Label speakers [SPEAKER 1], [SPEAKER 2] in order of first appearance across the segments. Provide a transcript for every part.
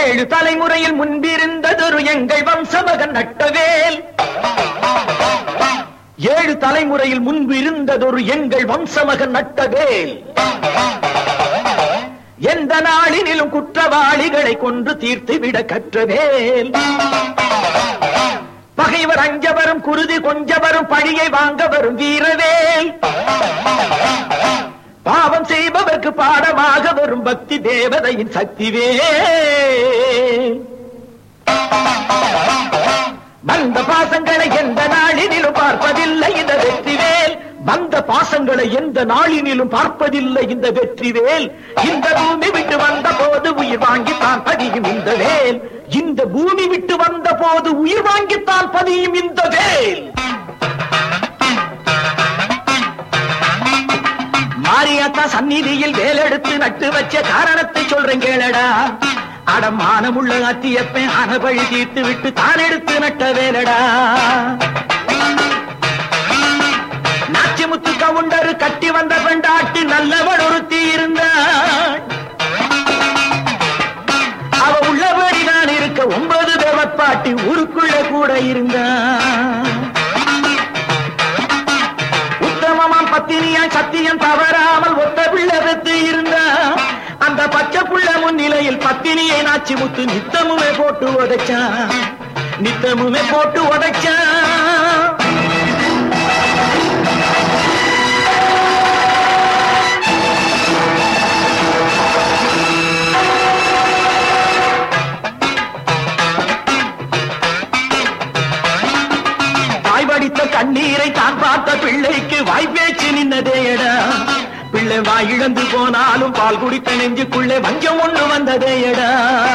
[SPEAKER 1] ஏழு தலைமுறையில் முன்பிருந்ததொரு எங்கள் வம்சமகன் நட்டவேல் ஏழு தலைமுறையில் முன்பு இருந்ததொரு எங்கள் வம்சமகன் நட்டவேல் எந்த நாளினிலும் குற்றவாளிகளை கொன்று தீர்த்துவிட கற்றவேல் பகைவர் அஞ்ச வரும் குருதி கொஞ்ச வரும் பழியை வாங்க வரும் வீரவேல் பாவம் செய்பவர்க்கு பாடமாக வரும் பக்தி தேவதையின் சக்திவேல் வந்த பாசங்களை எந்த நாளினிலும் பார்ப்பதில்லை இந்த வெற்றிவேல் வந்த பாசங்களை எந்த நாளினிலும் பார்ப்பதில்லை இந்த வெற்றிவேல் இந்த பூமி விட்டு வந்த போது உயிர் வாங்கித்தான் பதியும் இந்த வேல் இந்த பூமி விட்டு வந்த போது உயிர் வாங்கித்தான் பதியும் இந்த வேல் மாரியாத்தா சந்நிதியில் வேலெடுத்து நட்டு வச்ச காரணத்தை சொல்றேன் கேளடா அடமானமுள்ள அத்தியப்பன் அனபழி தீர்த்து விட்டு தான் எடுத்து நட்ட வேலடா நாச்சிமுத்து கவுண்டரு கட்டி வந்த பெண்டாட்டி நல்லவள் ஒருத்தி இருந்தாள் அவ உள்ளபடி நான் இருக்க ஒன்பது தேவப்பாட்டி ஊருக்குள்ள கூட இருந்தான் உத்தமமாம் பத்தினியாய் சத்தியம் தவறாமல் ஒத்த பிள்ளை பெத்து இருந்தா அந்த பச்சை புள்ள முன்னிலையில் பத்தினியை நாச்சி முத்து நித்தமுமே போட்டு உதைச்சான் நித்தமுமே போட்டு உதைச்சான் வாய் வடித்த கண்ணீரை தான் பார்த்த பிள்ளைக்கு வாய்ப்பேச்சு நின்னதேயடா பிள்ளை வாய் இழந்து போனாலும் பால் குடித்த நெஞ்சுக்குள்ளே வஞ்சம் ஒண்ணு வந்ததேயடா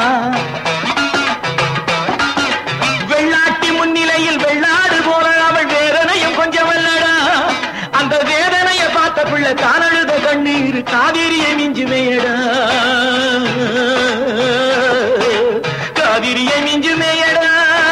[SPEAKER 1] வெள்ளாட்டி முன்னிலையில் வெள்ளாடு போல அவள் வேதனையும் கொஞ்சம் வல்லடா அந்த வேதனையை பார்த்த பிள்ளை தான் அழுத கண்ணீர் காவிரியை மிஞ்சுமேயடா காவிரியை மிஞ்சுமேயடா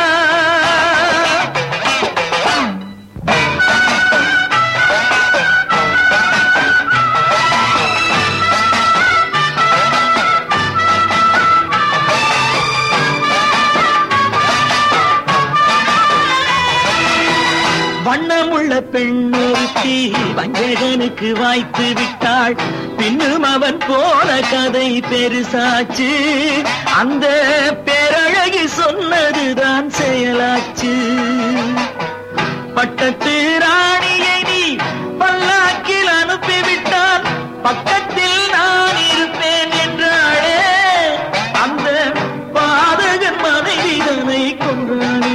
[SPEAKER 1] வண்ணமுள்ள பெண்ணொருத்தி வஞ்சகனுக்கு வாய்த்து விட்டாள் பின்னும் அவன் போன கதை பெருசாச்சு அந்த பேரழகி சொன்னதுதான் செயலாச்சு பட்டத்து ராணியை நீ பல்லாக்கில் அனுப்பிவிட்டால் பக்கத்தில் நான் இருப்பேன் என்றாளே அந்த பாதகன் மனைவிதனை கொன்றானே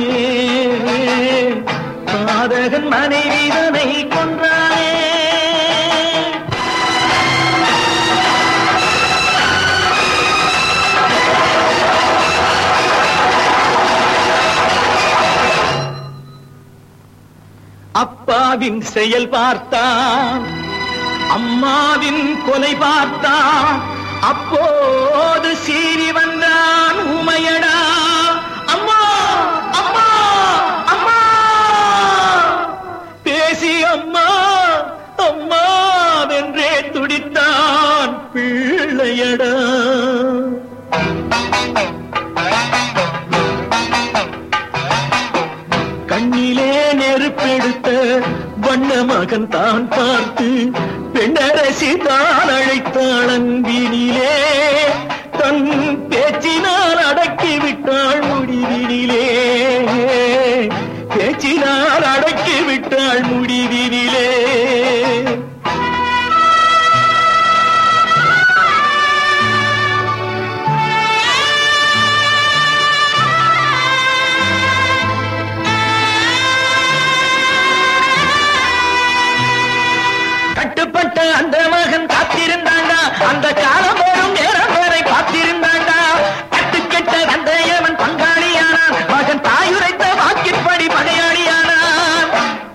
[SPEAKER 1] பாதகன் மனைவிதனை கொன்றானே அப்பாவின் செயல் பார்த்தான் அம்மாவின் கொலை பார்த்தான் அப்போது சீறி வந்தான் உமையடா அம்மா அம்மா அம்மா பேசி அம்மா அம்மா வென்றே துடித்தான் பிள்ளையடா கண்ணிலே நெருப்பெடுத்த வண்ண மகன் தான் பார்த்து பெண்ணரசி தான் அழைத்தாள் அன்பினிலே தன் பேச்சினால் அடக்கி விட்டாள் முடிவினிலே பேச்சினால் அடக்கி விட்டாள் முடிவினிலே கட்டுப்பட்ட அந்த மகன் காத்திருந்தாண்டா அந்த காலம் வரும் நேரம் வரை காத்திருந்தாண்டா கட்டுக்கெட்ட அந்த ஏவன் பங்காளியானான் மகன் தாயுரைத்த வாக்கிற்படி பகையாளியானான்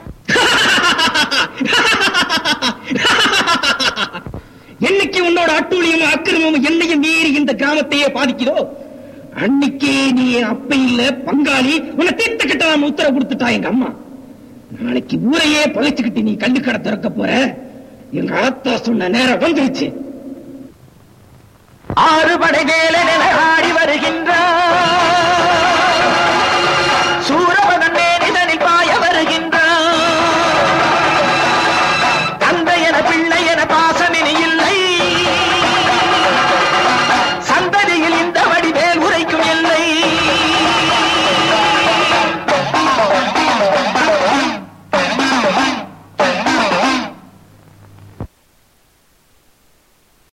[SPEAKER 2] என்னைக்கு உன்னோட அட்டூழியமும் அக்கிரமமும் என்னையும் மீறி இந்த கிராமத்தையே பாதிக்குதோ அன்னைக்கே நீ அப்ப இல்ல பங்காளி உன்னை தீர்த்து கட்டலாம் உத்தரவு கொடுத்துட்டா எங்க அம்மா நாளைக்கு ஊரையே பகைச்சுக்கிட்டு நீ கல்லுக்கடை திறக்க போற எங்க ஆத்தா சொன்ன நேரம் வந்துருச்சு
[SPEAKER 1] ஆறு படை வேலன் என ஆடி வருகின்றான்